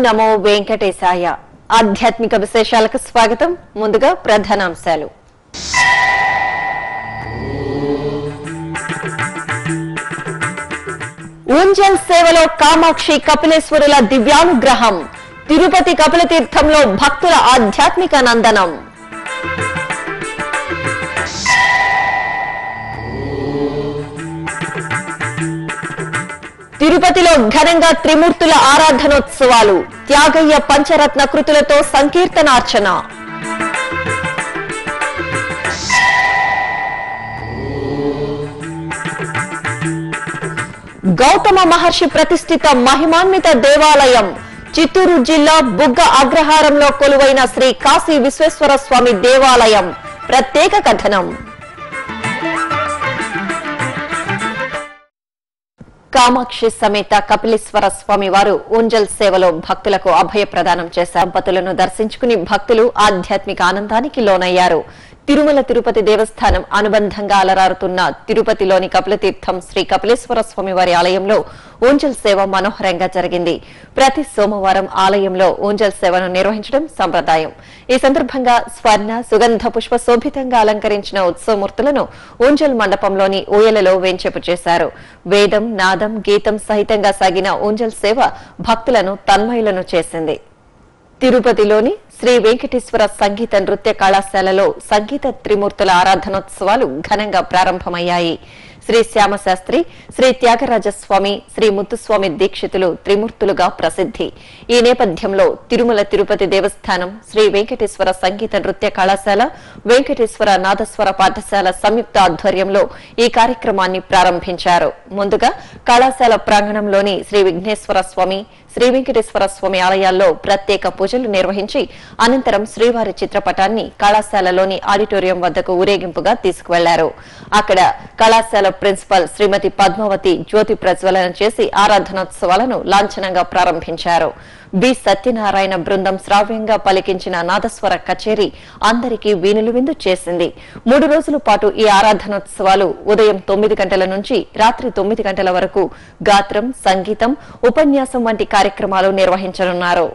నమో వెంకటేశాయ ఆధ్యాత్మిక విశేషాలకు స్వాగతం ముందుగా ప్రధానాంశాలు ఊంజల్ సేవలో కామాక్షి కపిలేశ్వరుల దివ్యానుగ్రహం తిరుపతి కపిల తీర్థంలో భక్తుల ఆధ్యాత్మిక నందనం తిరుపతిలో ఘనంగా త్రిమూర్తుల ఆరాధనోత్సవాలు త్యాగయ్య పంచరత్న కృతులతో సంకీర్తనార్చన గౌతమ మహర్షి ప్రతిష్ఠిత మహిమాన్విత దేవాలయం చిత్తూరు జిల్లా బుగ్గ అగ్రహారంలో కొలువైన శ్రీ కాశీ విశ్వేశ్వర స్వామి దేవాలయం ప్రత్యేక కథనం కామాక్షి సమేత కపిలేశ్వర స్వామి వారు ఊంజల్ సేవలో భక్తులకు అభయ ప్రదానం చేశారు దంపతులను దర్శించుకుని భక్తులు ఆధ్యాత్మిక ఆనందానికి లోనయ్యారు తిరుమల తిరుపతి దేవస్థానం అనుబంధంగా అలరారుతున్న తిరుపతిలోని కపిలతీర్థం శ్రీ కపిలేశ్వర స్వామి వారి ఆలయంలో ఊంజల్ సేవ మనోహరంగా జరిగింది ప్రతి సోమవారం ఆలయంలో ఊంజల్ సేవను నిర్వహించడం సంప్రదాయం ఈ సందర్భంగా స్వర్ణ సుగంధ పుష్ప శోభితంగా అలంకరించిన ఉత్సవమూర్తులను ఊంజల్ మండపంలోని ఊయలలో వేంచేపు చేశారు వేదం నాదం గీతం సహితంగా సాగిన ఊంజల్ సేవ భక్తులను తన్మయులను చేసింది తిరుపతిలోని శ్రీ వెంకటేశ్వర సంగీత నృత్య కళాశాలలో సంగీత త్రిమూర్తుల ఆరాధనోత్సవాలు ఘనంగా ప్రారంభమయ్యాయి శ్రీ శ్యామశాస్త్రి శ్రీ త్యాగరాజస్వామి శ్రీ ముత్తుస్వామి దీక్షితులు త్రిమూర్తులుగా ప్రసిద్ధి ఈ నేపథ్యంలో తిరుమల తిరుపతి దేవస్థానం శ్రీ వెంకటేశ్వర సంగీత నృత్య కళాశాల వెంకటేశ్వర నాదస్వర పాఠశాల సంయుక్త ఆధ్వర్యంలో ఈ కార్యక్రమాన్ని ప్రారంభించారు ముందుగా కళాశాల ప్రాంగణంలోని శ్రీ విఘ్నేశ్వర స్వామి శ్రీ వెంకటేశ్వర స్వామి ఆలయాల్లో ప్రత్యేక పూజలు నిర్వహించి అనంతరం శ్రీవారి చిత్రపటాన్ని కళాశాలలోని ఆడిటోరియం వద్దకు ఊరేగింపుగా తీసుకువెళ్లారు అక్కడ కళాశాల ప్రిన్సిపల్ శ్రీమతి పద్మావతి జ్యోతి ప్రజ్వలన చేసి ఆరాధనోత్సవాలను లాంఛనంగా ప్రారంభించారు బి సత్యనారాయణ బృందం శ్రావ్యంగా పలికించిన నాదస్వర కచేరీ అందరికీ వీనులు విందు చేసింది మూడు రోజుల పాటు ఈ ఆరాధనోత్సవాలు ఉదయం తొమ్మిది గంటల నుంచి రాత్రి తొమ్మిది గంటల వరకు గాత్రం సంగీతం ఉపన్యాసం వంటి కార్యక్రమాలు నిర్వహించనున్నారు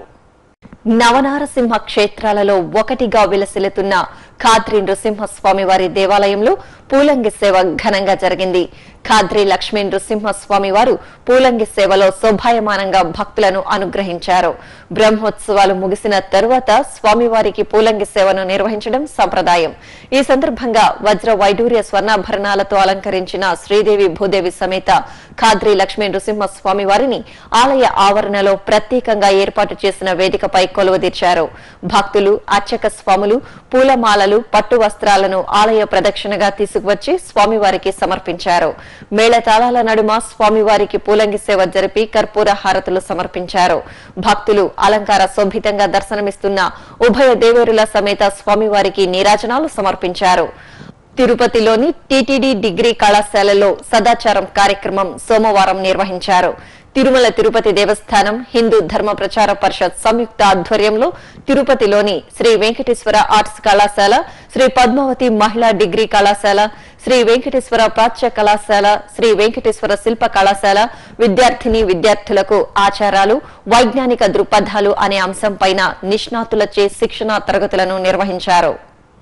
నవనారసింహ క్షేత్రాలలో ఒకటిగా విలసిల్లుతున్న ఖాద్రి నృసింహస్వామి వారి దేవాలయంలో పూలంగి సేవ ఘనంగా జరిగింది ఖాద్రి లక్ష్మీ నృసింహస్వామి వారు పూలంగి సేవలో శోభాయమానంగా భక్తులను అనుగ్రహించారు బ్రహ్మోత్సవాలు ముగిసిన తరువాత స్వామివారికి పూలంగి సేవను నిర్వహించడం సంప్రదాయం ఈ సందర్భంగా వజ్ర వైడూర్య స్వర్ణాభరణాలతో అలంకరించిన శ్రీదేవి భూదేవి సమేత ఖాద్రి లక్ష్మీ నృసింహస్వామి వారిని ఆలయ ఆవరణలో ప్రత్యేకంగా ఏర్పాటు చేసిన వేదికపై కొలువుదీర్చారు భక్తులు అర్చక స్వాములు పూలమాలలు పట్టు వస్త్రాలను ఆలయ ప్రదక్షిణగా తీసుకువచ్చి స్వామివారికి సమర్పించారు మేళతాళాల నడుమ స్వామివారికి పూలంగి సేవ జరిపి కర్పూర హారతులు సమర్పించారు భక్తులు అలంకార శోభితంగా దర్శనమిస్తున్న ఉభయ దేవేరుల సమేత స్వామివారికి నీరాజనాలు సమర్పించారు తిరుపతిలోని టీటీడీ డిగ్రీ కళాశాలలో సదాచారం కార్యక్రమం సోమవారం నిర్వహించారు తిరుమల తిరుపతి దేవస్థానం హిందూ ధర్మ ప్రచార పరిషత్ సంయుక్త ఆధ్వర్యంలో తిరుపతిలోని శ్రీ వెంకటేశ్వర ఆర్ట్స్ కళాశాల శ్రీ పద్మావతి మహిళా డిగ్రీ కళాశాల శ్రీ వెంకటేశ్వర ప్రాచ్య కళాశాల శ్రీ వెంకటేశ్వర శిల్ప కళాశాల విద్యార్థిని విద్యార్థులకు ఆచారాలు వైజ్ఞానిక దృక్పథాలు అనే అంశంపైన నిష్ణాతులచే శిక్షణా తరగతులను నిర్వహించారు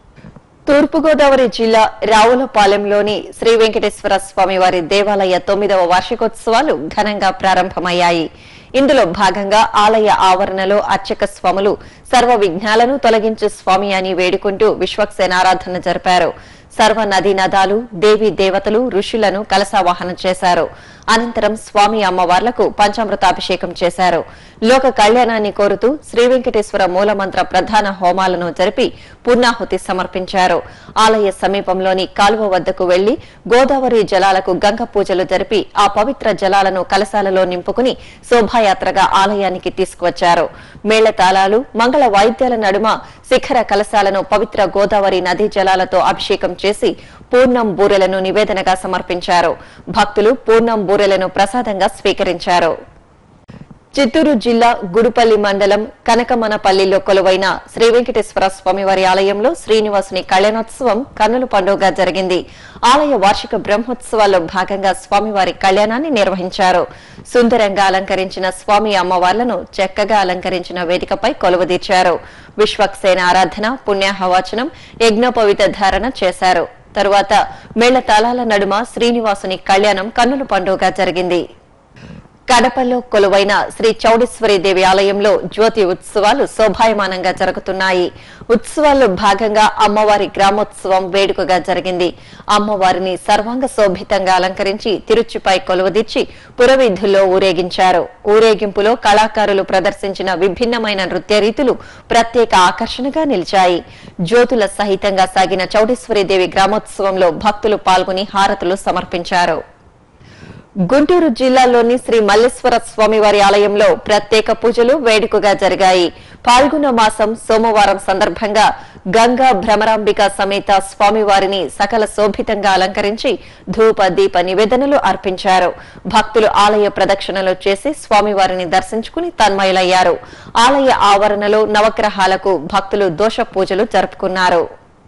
తూర్పుగోదావరి జిల్లా రావులపాలెంలోని శ్రీ వెంకటేశ్వర స్వామి వారి దేవాలయ తొమ్మిదవ వార్షికోత్సవాలు ఘనంగా ప్రారంభమయ్యాయి ఇందులో భాగంగా ఆలయ ఆవరణలో అర్చక స్వాములు సర్వ విఘ్నాలను తొలగించే స్వామి అని వేడుకుంటూ విశ్వక్సేనారాధన జరిపారు సర్వ నదీ నదాలు దేవి దేవతలు ఋషులను కలశావాహనం చేశారు అనంతరం స్వామి అమ్మవార్లకు పంచామృతాభిషేకం చేశారు లోక కళ్యాణాన్ని కోరుతూ శ్రీ వెంకటేశ్వర మూలమంత్ర ప్రధాన హోమాలను జరిపి పూర్ణాహుతి సమర్పించారు ఆలయ సమీపంలోని కాలువ వద్దకు వెళ్లి గోదావరి జలాలకు గంగ పూజలు జరిపి ఆ పవిత్ర జలాలను కలశాలలో నింపుకుని శోభాయాత్రగా ఆలయానికి తీసుకువచ్చారు మేళతాళాలు మంగళ వాయిద్యాల నడుమ శిఖర కలశాలను పవిత్ర గోదావరి నదీ జలాలతో అభిషేకం చేసి పూర్ణం బూరెలను నివేదనగా సమర్పించారు భక్తులు పూర్ణం బూరెలను ప్రసాదంగా స్వీకరించారు చిత్తూరు జిల్లా గుడుపల్లి మండలం కనకమనపల్లిలో కొలువైన శ్రీ వెంకటేశ్వర స్వామివారి ఆలయంలో శ్రీనివాసుని కళ్యాణోత్సవం కన్నుల పండుగ జరిగింది ఆలయ వార్షిక బ్రహ్మోత్సవాల్లో భాగంగా స్వామివారి కళ్యాణాన్ని నిర్వహించారు సుందరంగా అలంకరించిన స్వామి అమ్మవార్లను చక్కగా అలంకరించిన వేదికపై కొలువుదీర్చారు విశ్వక్సేన ఆరాధన పుణ్యాహవాచనం యజ్ఞోపవిత ధారణ చేశారు తరువాత మేళతాళాల నడుమ శ్రీనివాసుని కళ్యాణం కన్నుల పండుగ జరిగింది కడపలో కొలువైన శ్రీ చౌడేశ్వరి దేవి ఆలయంలో జ్యోతి ఉత్సవాలు శోభాయమానంగా జరుగుతున్నాయి ఉత్సవాల్లో భాగంగా అమ్మవారి గ్రామోత్సవం వేడుకగా జరిగింది అమ్మవారిని సర్వాంగ శోభితంగా అలంకరించి తిరుచిపై కొలువుదీర్చి పురవీధుల్లో ఊరేగించారు ఊరేగింపులో కళాకారులు ప్రదర్శించిన విభిన్నమైన నృత్య రీతులు ప్రత్యేక ఆకర్షణగా నిలిచాయి జ్యోతుల సహితంగా సాగిన చౌడేశ్వరి దేవి గ్రామోత్సవంలో భక్తులు పాల్గొని హారతులు సమర్పించారు గుంటూరు జిల్లాలోని శ్రీ మల్లేశ్వర స్వామివారి ఆలయంలో ప్రత్యేక పూజలు వేడుకగా జరిగాయి పాల్గొన మాసం సోమవారం సందర్భంగా గంగా భ్రమరాంబిక సమేత స్వామివారిని సకల శోభితంగా అలంకరించి ధూప దీప నివేదనలు అర్పించారు భక్తులు ఆలయ ప్రదక్షిణలు చేసి స్వామివారిని దర్శించుకుని తన్మయులయ్యారు ఆలయ ఆవరణలో నవగ్రహాలకు భక్తులు దోష పూజలు జరుపుకున్నారు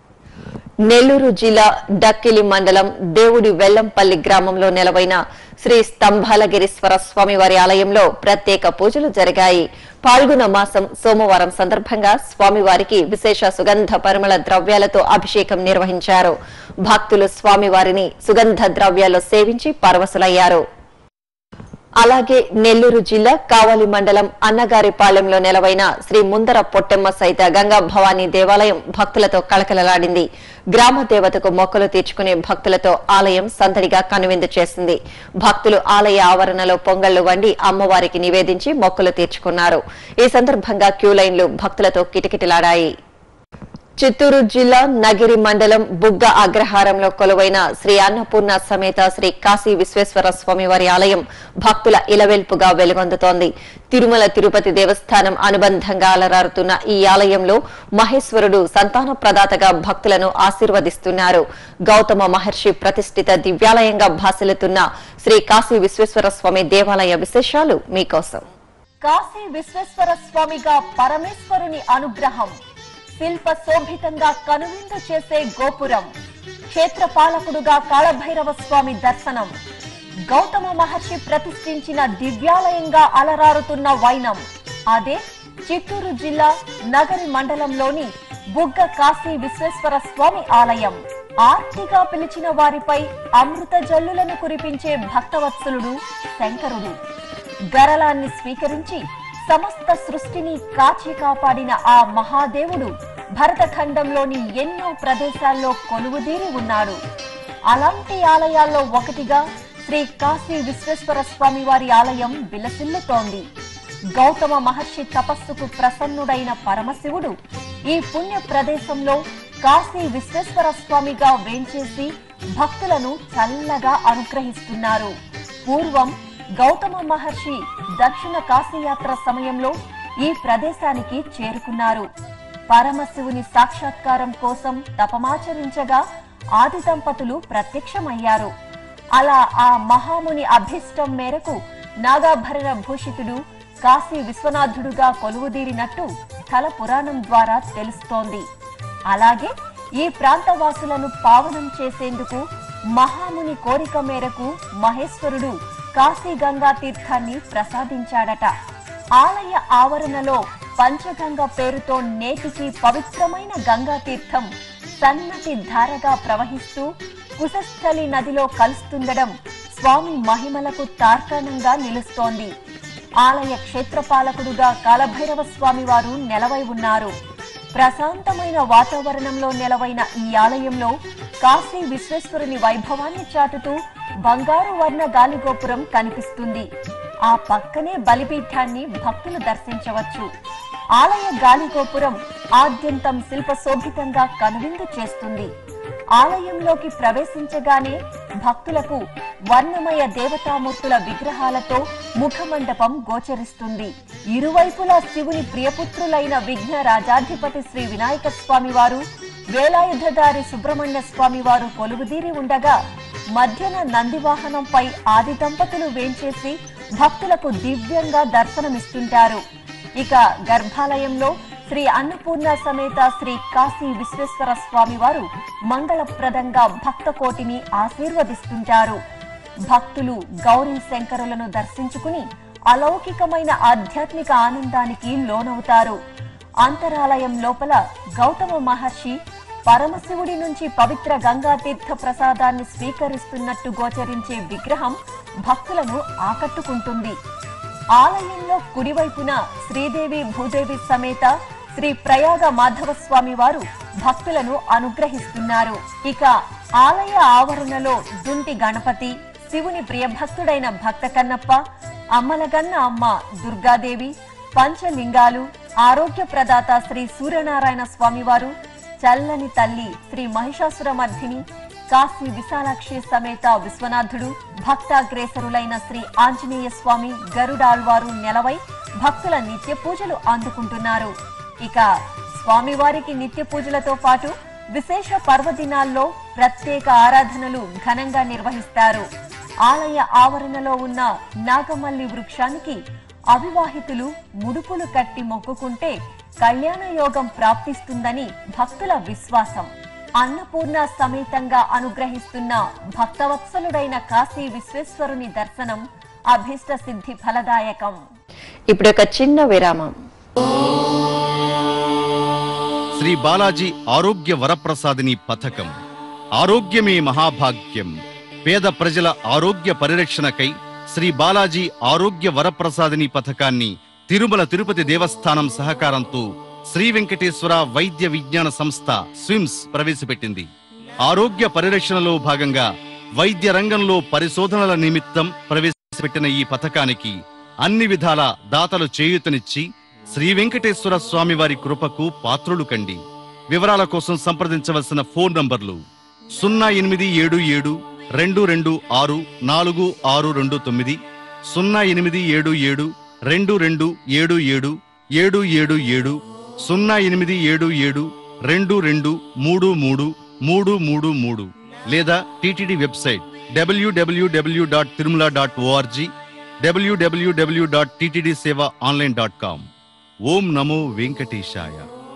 నెల్లూరు జిల్లా డక్కిలి మండలం దేవుడి వెల్లంపల్లి గ్రామంలో నెలవైన శ్రీ స్తంభాలగిరీశ్వర స్వామివారి ఆలయంలో ప్రత్యేక పూజలు జరిగాయి పాల్గొన మాసం సోమవారం సందర్భంగా స్వామివారికి విశేష సుగంధ పరిమళ ద్రవ్యాలతో అభిషేకం నిర్వహించారు భక్తులు స్వామివారిని సుగంధ ద్రవ్యాలు సేవించి పరవశులయ్యారు అలాగే నెల్లూరు జిల్లా కావలి మండలం అన్నగారిపాలెంలో నెలవైన శ్రీ ముందర పొట్టెమ్మ సైత గంగా భవానీ దేవాలయం భక్తులతో కళకళలాడింది గ్రామ దేవతకు మొక్కలు తీర్చుకునే భక్తులతో ఆలయం సందడిగా కనువిందు చేసింది భక్తులు ఆలయ ఆవరణలో పొంగళ్లు వండి అమ్మవారికి నివేదించి మొక్కలు తీర్చుకున్నారు ఈ సందర్భంగా క్యూ లైన్లు భక్తులతో కిటకిటలాడాయి చిత్తూరు జిల్లా నగిరి మండలం బుగ్గ అగ్రహారంలో కొలువైన శ్రీ అన్నపూర్ణ సమేత శ్రీ కాశీ విశ్వేశ్వర స్వామి వారి ఆలయం భక్తుల ఇలవెల్పుగా వెలుగొందుతోంది తిరుమల తిరుపతి దేవస్థానం అనుబంధంగా అలరారుతున్న ఈ ఆలయంలో మహేశ్వరుడు సంతాన ప్రదాతగా భక్తులను ఆశీర్వదిస్తున్నారు గౌతమ మహర్షి ప్రతిష్ఠిత దివ్యాలయంగా భాసిల్లుతున్న శ్రీ కాశీ విశ్వేశ్వర స్వామి దేవాలయ విశేషాలు మీకోసం కాశీ విశ్వేశ్వర స్వామిగా పరమేశ్వరుని అనుగ్రహం శిల్ప శోభితంగా కనువిందు చేసే గోపురం క్షేత్రపాలకుడుగా కాళభైరవ స్వామి దర్శనం గౌతమ మహర్షి ప్రతిష్ఠించిన దివ్యాలయంగా అలరారుతున్న వైనం అదే చిత్తూరు జిల్లా నగరి మండలంలోని బుగ్గ కాశీ విశ్వేశ్వర స్వామి ఆలయం ఆర్తిగా పిలిచిన వారిపై అమృత జల్లులను కురిపించే భక్తవత్సలుడు శంకరుడు గరళాన్ని స్వీకరించి సమస్త సృష్టిని కాచి కాపాడిన ఆ మహాదేవుడు భరతఖండంలోని ఎన్నో ప్రదేశాల్లో కొలువుదీరి ఉన్నాడు అలాంటి ఆలయాల్లో ఒకటిగా శ్రీ కాశీ విశ్వేశ్వర స్వామి వారి ఆలయం విలసిల్లుతోంది గౌతమ మహర్షి తపస్సుకు ప్రసన్నుడైన పరమశివుడు ఈ పుణ్య ప్రదేశంలో కాశీ విశ్వేశ్వర స్వామిగా వేంచేసి భక్తులను చల్లగా అనుగ్రహిస్తున్నారు పూర్వం గౌతమ మహర్షి దక్షిణ కాశీయాత్ర సమయంలో ఈ ప్రదేశానికి చేరుకున్నారు పరమశివుని సాక్షాత్కారం కోసం తపమాచరించగా ఆది దంపతులు ప్రత్యక్షమయ్యారు అలా ఆ మహాముని అభిష్టం మేరకు నాగాభరణ భూషితుడు కాశీ విశ్వనాథుడుగా కొలువుదీరినట్టు స్థల పురాణం ద్వారా తెలుస్తోంది అలాగే ఈ ప్రాంతవాసులను పావనం చేసేందుకు మహాముని కోరిక మేరకు మహేశ్వరుడు కాశీ గంగా తీర్థాన్ని ప్రసాదించాడట ఆలయ ఆవరణలో పంచగంగ పేరుతో నేటికి పవిత్రమైన గంగా తీర్థం సన్నటి ధారగా ప్రవహిస్తూ కుశస్థలి నదిలో కలుస్తుండడం స్వామి మహిమలకు తార్కాణంగా నిలుస్తోంది ఆలయ క్షేత్రపాలకుడుగా కాలభైరవ స్వామి వారు నెలవై ఉన్నారు ప్రశాంతమైన వాతావరణంలో నెలవైన ఈ ఆలయంలో కాశీ విశ్వేశ్వరుని వైభవాన్ని చాటుతూ బంగారు వర్ణ గాలిగోపురం కనిపిస్తుంది ఆ పక్కనే బలిపీఠాన్ని భక్తులు దర్శించవచ్చు ఆలయ గాలిగోపురం ఆద్యంతం శిల్ప శోభితంగా కనువిందు చేస్తుంది ఆలయంలోకి ప్రవేశించగానే భక్తులకు వర్ణమయ దేవతామూర్తుల విగ్రహాలతో ముఖమండపం గోచరిస్తుంది ఇరువైపులా శివుని ప్రియపుత్రులైన విఘ్న రాజాధిపతి శ్రీ వినాయక స్వామి వారు వేలాయుధదారి సుబ్రహ్మణ్య స్వామి వారు కొలువుదీరి ఉండగా మధ్యన నందివాహనంపై ఆది దంపతులు వేంచేసి భక్తులకు దివ్యంగా దర్శనమిస్తుంటారు ఇక గర్భాలయంలో శ్రీ అన్నపూర్ణ సమేత శ్రీ కాశీ విశ్వేశ్వర స్వామి వారు మంగళప్రదంగా భక్త కోటిని ఆశీర్వదిస్తుంటారు భక్తులు గౌరీ శంకరులను దర్శించుకుని అలౌకికమైన ఆధ్యాత్మిక ఆనందానికి లోనవుతారు అంతరాలయం లోపల గౌతమ మహర్షి పరమశివుడి నుంచి పవిత్ర గంగా తీర్థ ప్రసాదాన్ని స్వీకరిస్తున్నట్టు గోచరించే విగ్రహం భక్తులను ఆకట్టుకుంటుంది ఆలయంలో కుడివైపున శ్రీదేవి భూదేవి సమేత శ్రీ ప్రయాగ మాధవ స్వామి వారు భక్తులను అనుగ్రహిస్తున్నారు ఇక ఆలయ ఆవరణలో దుంటి గణపతి శివుని ప్రియభక్తుడైన భక్త కన్నప్ప అమ్మలగన్న అమ్మ దుర్గాదేవి పంచలింగాలు ఆరోగ్య ప్రదాత శ్రీ సూర్యనారాయణ స్వామివారు చల్లని తల్లి శ్రీ మహిషాసురమర్ధిని కాశీ విశాలాక్షి సమేత విశ్వనాథుడు భక్తాగ్రేసరులైన శ్రీ ఆంజనేయ స్వామి గరుడాల్వారు నెలవై భక్తుల నిత్య పూజలు అందుకుంటున్నారు ఇక స్వామివారికి నిత్య పూజలతో పాటు విశేష పర్వదినాల్లో ప్రత్యేక ఆరాధనలు ఘనంగా నిర్వహిస్తారు ఆలయ ఆవరణలో ఉన్న నాగమల్లి వృక్షానికి అవివాహితులు ముడుపులు కట్టి మొక్కుకుంటే కళ్యాణ యోగం ప్రాప్తిస్తుందని భక్తుల విశ్వాసం అన్నపూర్ణ సమేతంగా అనుగ్రహిస్తున్న భక్తవత్సలుడైన కాశీ విశ్వేశ్వరుని దర్శనం అభీష్ట సిద్ధి ఫలదాయకం ఇప్పుడు ఒక చిన్న విరామం శ్రీ బాలాజీ ఆరోగ్య వరప్రసాదిని పథకం ఆరోగ్యమే మహాభాగ్యం పేద ప్రజల ఆరోగ్య పరిరక్షణకై శ్రీ బాలాజీ ఆరోగ్య వరప్రసాదిని పథకాన్ని తిరుమల తిరుపతి దేవస్థానం సహకారంతో శ్రీ వెంకటేశ్వర వైద్య విజ్ఞాన సంస్థ స్విమ్స్ ప్రవేశపెట్టింది ఆరోగ్య పరిరక్షణలో భాగంగా వైద్య రంగంలో పరిశోధనల నిమిత్తం ప్రవేశపెట్టిన ఈ పథకానికి అన్ని విధాల దాతలు చేయూతనిచ్చి శ్రీ వెంకటేశ్వర స్వామి వారి కృపకు పాత్రులు కండి వివరాల కోసం సంప్రదించవలసిన ఫోన్ నంబర్లు సున్నా ఎనిమిది ఏడు ఏడు రెండు రెండు ఆరు నాలుగు ఆరు రెండు తొమ్మిది సున్నా ఎనిమిది ఏడు ఏడు రెండు రెండు ఏడు ఏడు ఏడు ఏడు ఏడు సున్నా ఎనిమిది ఏడు ఏడు రెండు రెండు మూడు మూడు మూడు మూడు మూడు లేదా TTD website W W W dot Tirumala dot O R G W W W dot TTD seva online dot com ఓం నమో వెంకటేశాయ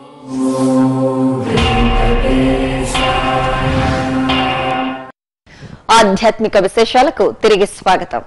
ఆధ్యాత్మిక విశేషాలకు తిరిగి స్వాగతం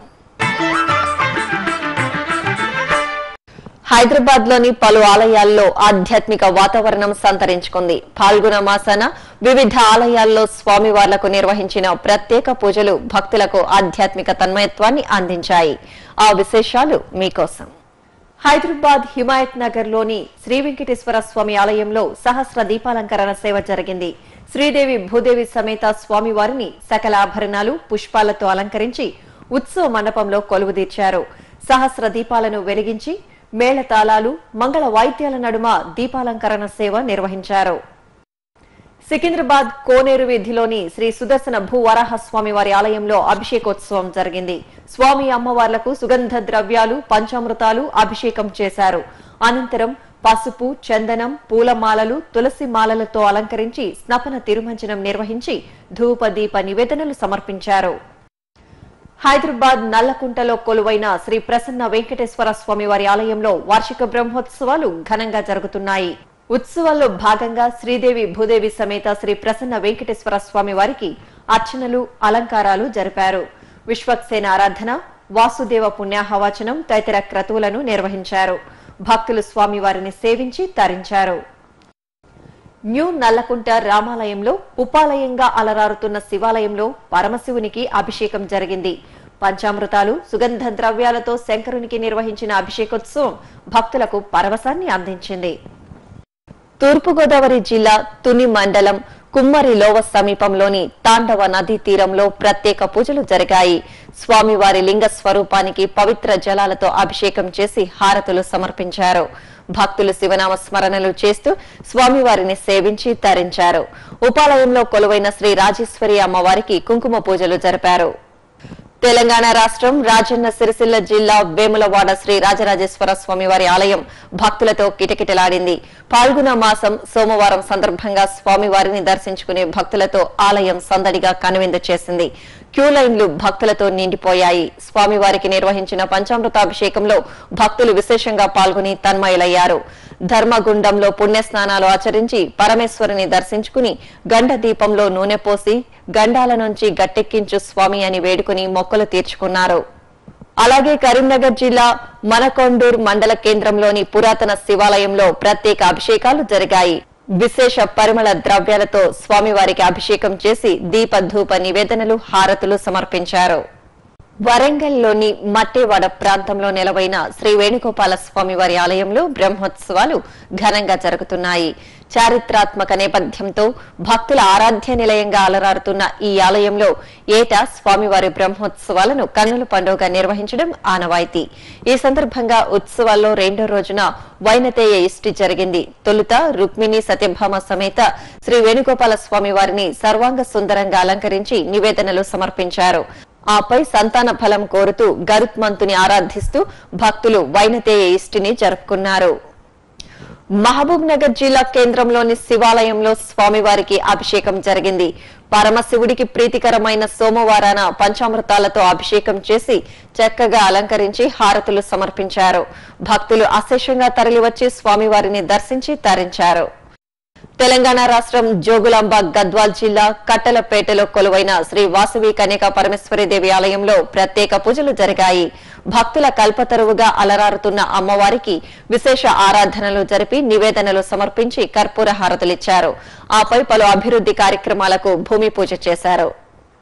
హైదరాబాద్ లోని పలు ఆలయాల్లో ఆధ్యాత్మిక వాతావరణం సంతరించుకుంది పాల్గొన మాసాన వివిధ ఆలయాల్లో స్వామివార్లకు నిర్వహించిన ప్రత్యేక పూజలు భక్తులకు ఆధ్యాత్మిక తన్మయత్వాన్ని అందించాయి ఆ విశేషాలు మీకోసం హైదరాబాద్ హిమాయత్ నగర్ లోని శ్రీ వెంకటేశ్వర స్వామి ఆలయంలో సహస్ర దీపాలంకరణ సేవ జరిగింది శ్రీదేవి భూదేవి సమేత స్వామివారిని సకల ఆభరణాలు పుష్పాలతో అలంకరించి ఉత్సవ మండపంలో కొలువుదీర్చారు సహస్ర దీపాలను వెలిగించి మేళతాళాలు మంగళ వాయిద్యాల నడుమ దీపాలంకరణ సేవ నిర్వహించారు సికింద్రాబాద్ కోనేరు వీధిలోని శ్రీ సుదర్శన భూ వరాహ స్వామి వారి ఆలయంలో అభిషేకోత్సవం జరిగింది స్వామి అమ్మవార్లకు సుగంధ ద్రవ్యాలు పంచామృతాలు అభిషేకం చేశారు అనంతరం పసుపు చందనం పూలమాలలు తులసి మాలలతో అలంకరించి స్నపన తిరుమంజనం నిర్వహించి ధూప దీప నివేదనలు సమర్పించారు హైదరాబాద్ నల్లకుంటలో కొలువైన శ్రీ ప్రసన్న వెంకటేశ్వర స్వామి వారి ఆలయంలో వార్షిక బ్రహ్మోత్సవాలు ఘనంగా జరుగుతున్నాయి ఉత్సవాల్లో భాగంగా శ్రీదేవి భూదేవి సమేత శ్రీ ప్రసన్న వెంకటేశ్వర స్వామి వారికి అర్చనలు అలంకారాలు జరిపారు విశ్వక్సేన ఆరాధన వాసుదేవ పుణ్యాహవాచనం తదితర క్రతువులను నిర్వహించారు భక్తులు స్వామివారిని సేవించి తరించారు న్యూ నల్లకుంట రామాలయంలో ఉపాలయంగా అలరారుతున్న శివాలయంలో పరమశివునికి అభిషేకం జరిగింది పంచామృతాలు సుగంధ ద్రవ్యాలతో శంకరునికి నిర్వహించిన అభిషేకోత్సవం భక్తులకు పరవశాన్ని అందించింది తూర్పుగోదావరి జిల్లా తుని మండలం కుమ్మరి లోవ సమీపంలోని తాండవ నదీ తీరంలో ప్రత్యేక పూజలు జరిగాయి స్వామివారి లింగ స్వరూపానికి పవిత్ర జలాలతో అభిషేకం చేసి హారతులు సమర్పించారు భక్తులు శివనామ స్మరణలు చేస్తూ స్వామివారిని సేవించి తరించారు ఉపాలయంలో కొలువైన శ్రీ రాజేశ్వరి అమ్మవారికి కుంకుమ పూజలు జరిపారు తెలంగాణ రాష్ట్రం రాజన్న సిరిసిల్ల జిల్లా వేములవాడ శ్రీ రాజరాజేశ్వర స్వామి వారి ఆలయం భక్తులతో కిటకిటలాడింది పాల్గొన మాసం సోమవారం సందర్భంగా స్వామివారిని దర్శించుకునే భక్తులతో ఆలయం సందడిగా కనువిందు చేసింది క్యూ లైన్లు భక్తులతో నిండిపోయాయి స్వామివారికి నిర్వహించిన పంచామృతాభిషేకంలో భక్తులు విశేషంగా పాల్గొని తన్మయులయ్యారు ధర్మగుండంలో పుణ్యస్నానాలు ఆచరించి పరమేశ్వరుని దర్శించుకుని గండ దీపంలో నూనె పోసి గండాల నుంచి గట్టెక్కించు స్వామి అని వేడుకుని మొక్కలు తీర్చుకున్నారు అలాగే కరీంనగర్ జిల్లా మనకొండూర్ మండల కేంద్రంలోని పురాతన శివాలయంలో ప్రత్యేక అభిషేకాలు జరిగాయి విశేష పరిమళ ద్రవ్యాలతో స్వామివారికి అభిషేకం చేసి దీప ధూప నివేదనలు హారతులు సమర్పించారు వరంగల్లోని మట్టేవాడ ప్రాంతంలో నెలవైన శ్రీ వేణుగోపాల స్వామి వారి ఆలయంలో బ్రహ్మోత్సవాలు ఘనంగా జరుగుతున్నాయి చారిత్రాత్మక నేపథ్యంతో భక్తుల ఆరాధ్య నిలయంగా అలరారుతున్న ఈ ఆలయంలో ఏటా స్వామివారి బ్రహ్మోత్సవాలను కన్నుల పండుగ నిర్వహించడం ఆనవాయితీ ఈ సందర్భంగా ఉత్సవాల్లో రెండో రోజున వైనతేయ ఇష్టి జరిగింది తొలుత రుక్మిణి సత్యభామ సమేత శ్రీ వేణుగోపాల స్వామి వారిని సర్వాంగ సుందరంగా అలంకరించి నివేదనలు సమర్పించారు ఆపై సంతాన ఫలం కోరుతూ గరుత్మంతుని ఆరాధిస్తూ భక్తులు వైనతేయ ఇష్టిని జరుపుకున్నారు మహబూబ్ నగర్ జిల్లా కేంద్రంలోని శివాలయంలో స్వామివారికి అభిషేకం జరిగింది పరమశివుడికి ప్రీతికరమైన సోమవారాన పంచామృతాలతో అభిషేకం చేసి చక్కగా అలంకరించి హారతులు సమర్పించారు భక్తులు అశేషంగా తరలివచ్చి స్వామివారిని దర్శించి తరించారు తెలంగాణ రాష్ట్రం జోగులాంబ గద్వాల్ జిల్లా కట్టలపేటలో కొలువైన శ్రీ వాసవి కన్యకా పరమేశ్వరి దేవి ఆలయంలో ప్రత్యేక పూజలు జరిగాయి భక్తుల కల్పతరువుగా అలరారుతున్న అమ్మవారికి విశేష ఆరాధనలు జరిపి నివేదనలు సమర్పించి కర్పూర హారతులిచ్చారు ఆపై పలు అభివృద్ధి కార్యక్రమాలకు భూమి పూజ చేశారు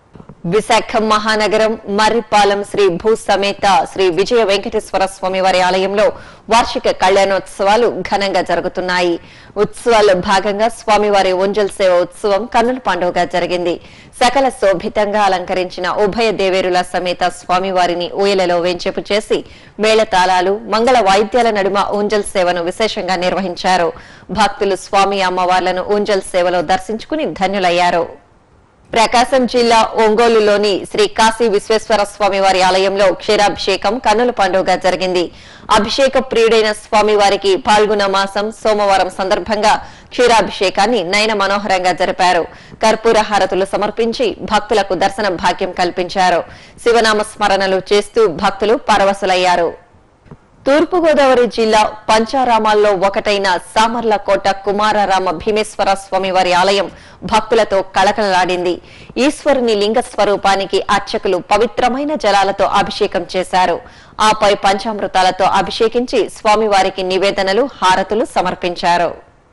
విశాఖ మహానగరం మర్రిపాలెం శ్రీ భూ సమేత శ్రీ విజయ వెంకటేశ్వర స్వామి వారి ఆలయంలో వార్షిక కళ్యాణోత్సవాలు ఘనంగా జరుగుతున్నాయి ఉత్సవాల్లో భాగంగా స్వామివారి ఒంజల్ సేవ ఉత్సవం కన్నుల పండుగగా జరిగింది సకల శోభితంగా అలంకరించిన ఉభయ దేవేరుల సమేత స్వామివారిని ఊయలలో వెంచెపు చేసి మేళతాళాలు మంగళ వాయిద్యాల నడుమ ఊంజల్ సేవను విశేషంగా నిర్వహించారు భక్తులు స్వామి అమ్మవార్లను ఊంజల్ సేవలో దర్శించుకుని ధన్యులయ్యారు ప్రకాశం జిల్లా ఒంగోలులోని శ్రీ కాశీ విశ్వేశ్వర స్వామి వారి ఆలయంలో క్షీరాభిషేకం కన్నుల పండుగ జరిగింది అభిషేక ప్రియుడైన స్వామివారికి పాల్గొన మాసం సోమవారం సందర్భంగా క్షీరాభిషేకాన్ని నయన మనోహరంగా జరిపారు కర్పూర హారతులు సమర్పించి భక్తులకు దర్శన భాగ్యం కల్పించారు శివనామ స్మరణలు చేస్తూ భక్తులు పరవశులయ్యారు తూర్పుగోదావరి జిల్లా పంచారామాల్లో ఒకటైన సామర్లకోట కుమారరామ భీమేశ్వర స్వామి వారి ఆలయం భక్తులతో కళకళలాడింది ఈశ్వరుని లింగ స్వరూపానికి అర్చకులు పవిత్రమైన జలాలతో అభిషేకం చేశారు ఆపై పంచామృతాలతో అభిషేకించి స్వామివారికి నివేదనలు హారతులు సమర్పించారు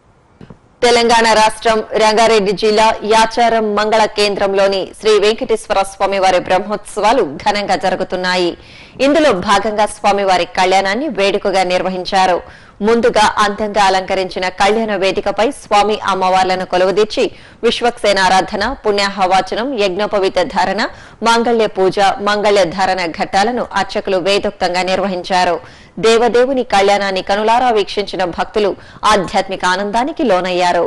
తెలంగాణ రాష్ట్రం రంగారెడ్డి జిల్లా యాచారం మంగళ కేంద్రంలోని శ్రీ వెంకటేశ్వర స్వామివారి బ్రహ్మోత్సవాలు ఘనంగా జరుగుతున్నాయి ఇందులో భాగంగా స్వామివారి కళ్యాణాన్ని వేడుకగా నిర్వహించారు ముందుగా అందంగా అలంకరించిన కళ్యాణ వేదికపై స్వామి అమ్మవార్లను కొలువుదీర్చి విశ్వక్సేన ఆరాధన పుణ్యాహవాచనం యజ్ఞోపవిత ధారణ మాంగళ్య పూజ మంగళ్య ధారణ ఘట్టాలను అర్చకులు వేదోక్తంగా నిర్వహించారు దేవదేవుని కళ్యాణాన్ని కనులారా వీక్షించిన భక్తులు ఆధ్యాత్మిక ఆనందానికి లోనయ్యారు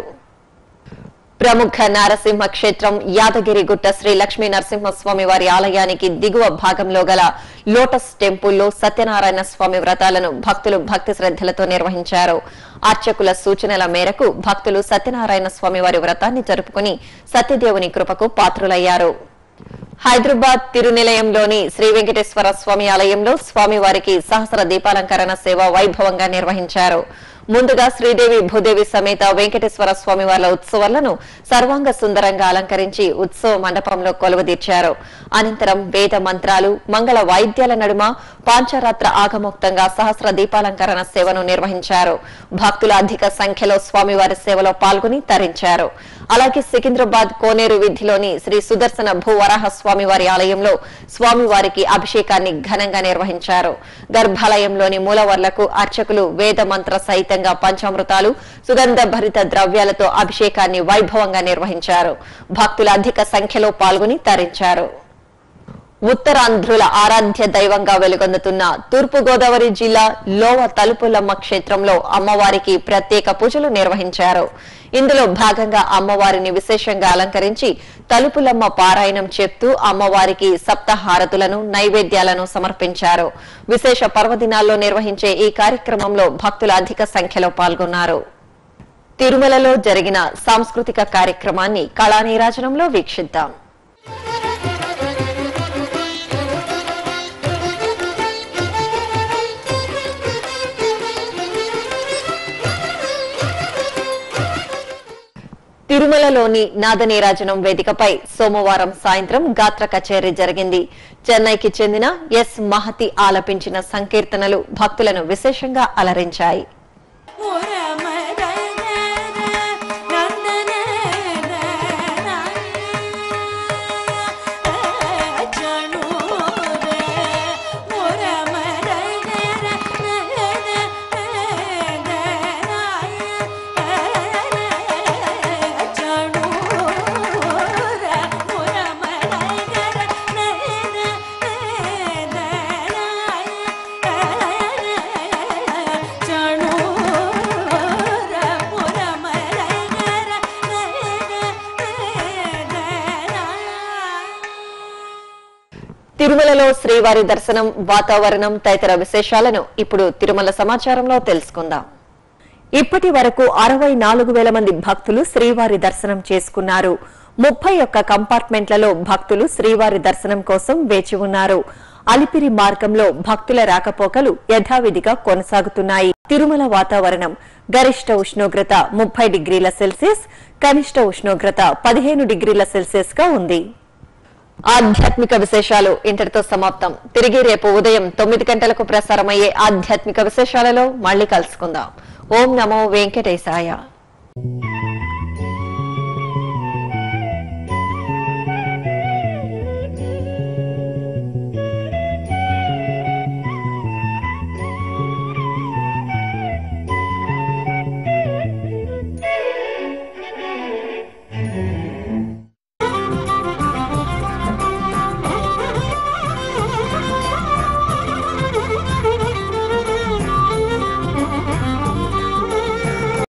ప్రముఖ నారసింహ క్షేత్రం యాదగిరిగుట్ట శ్రీ లక్ష్మీ నరసింహస్వామి వారి ఆలయానికి దిగువ భాగంలో గల లోటస్ టెంపుల్లో సత్యనారాయణ స్వామి వ్రతాలను భక్తులు భక్తి శ్రద్ధలతో నిర్వహించారు అర్చకుల సూచనల మేరకు భక్తులు సత్యనారాయణ స్వామి వారి వ్రతాన్ని జరుపుకుని సత్యదేవుని కృపకు పాత్రులయ్యారు హైదరాబాద్ తిరునిలయంలోని శ్రీ వెంకటేశ్వర స్వామి ఆలయంలో స్వామివారికి సహస్ర దీపాలంకరణ సేవ వైభవంగా నిర్వహించారు ముందుగా శ్రీదేవి భూదేవి సమేత వెంకటేశ్వర స్వామి వార్ల ఉత్సవాలను సర్వాంగ సుందరంగా అలంకరించి ఉత్సవ మండపంలో కొలువుదీర్చారు అనంతరం వేద మంత్రాలు మంగళ వాయిద్యాల నడుమ పాంచరాత్ర ఆగమోక్తంగా సహస్ర దీపాలంకరణ సేవను నిర్వహించారు భక్తులు అధిక సంఖ్యలో స్వామివారి సేవలో పాల్గొని తరించారు అలాగే సికింద్రాబాద్ కోనేరు వీధిలోని శ్రీ సుదర్శన భూవరాహ స్వామివారి ఆలయంలో స్వామివారికి అభిషేకాన్ని ఘనంగా నిర్వహించారు గర్భాలయంలోని మూలవర్లకు అర్చకులు వేద మంత్ర సహితంగా పంచామృతాలు సుగంధ భరిత ద్రవ్యాలతో అభిషేకాన్ని వైభవంగా నిర్వహించారు భక్తులు అధిక సంఖ్యలో పాల్గొని తరించారు ఉత్తరాంధ్రుల ఆరాధ్య దైవంగా వెలుగొందుతున్న తూర్పు గోదావరి జిల్లా లోవ తలుపులమ్మ క్షేత్రంలో అమ్మవారికి ప్రత్యేక పూజలు నిర్వహించారు ఇందులో భాగంగా అమ్మవారిని విశేషంగా అలంకరించి తలుపులమ్మ పారాయణం చెప్తూ అమ్మవారికి సప్తహారతులను నైవేద్యాలను సమర్పించారు విశేష పర్వదినాల్లో నిర్వహించే ఈ కార్యక్రమంలో భక్తులు అధిక సంఖ్యలో పాల్గొన్నారు తిరుమలలో జరిగిన సాంస్కృతిక కార్యక్రమాన్ని కళానీరాజనంలో వీక్షిద్దాం తిరుమలలోని నాదనీరాజనం వేదికపై సోమవారం సాయంత్రం గాత్ర కచేరీ జరిగింది చెన్నైకి చెందిన ఎస్ మహతి ఆలపించిన సంకీర్తనలు భక్తులను విశేషంగా అలరించాయి తిరుమలలో శ్రీవారి దర్శనం వాతావరణం తదితర విశేషాలను ఇప్పుడు తిరుమల సమాచారంలో తెలుసుకుందాం ఇప్పటి వరకు అరవై నాలుగు వేల మంది భక్తులు శ్రీవారి దర్శనం చేసుకున్నారు ముప్పై ఒక్క కంపార్ట్మెంట్లలో భక్తులు శ్రీవారి దర్శనం కోసం వేచి ఉన్నారు అలిపిరి మార్గంలో భక్తుల రాకపోకలు యథావిధిగా కొనసాగుతున్నాయి తిరుమల వాతావరణం గరిష్ట ఉష్ణోగ్రత ముప్పై డిగ్రీల సెల్సియస్ కనిష్ట ఉష్ణోగ్రత పదిహేను డిగ్రీల సెల్సియస్ గా ఉంది ఆధ్యాత్మిక విశేషాలు ఇంతటితో సమాప్తం తిరిగి రేపు ఉదయం తొమ్మిది గంటలకు ప్రసారమయ్యే ఆధ్యాత్మిక విశేషాలలో మళ్ళీ కలుసుకుందాం ఓం నమో వెంకటేశాయ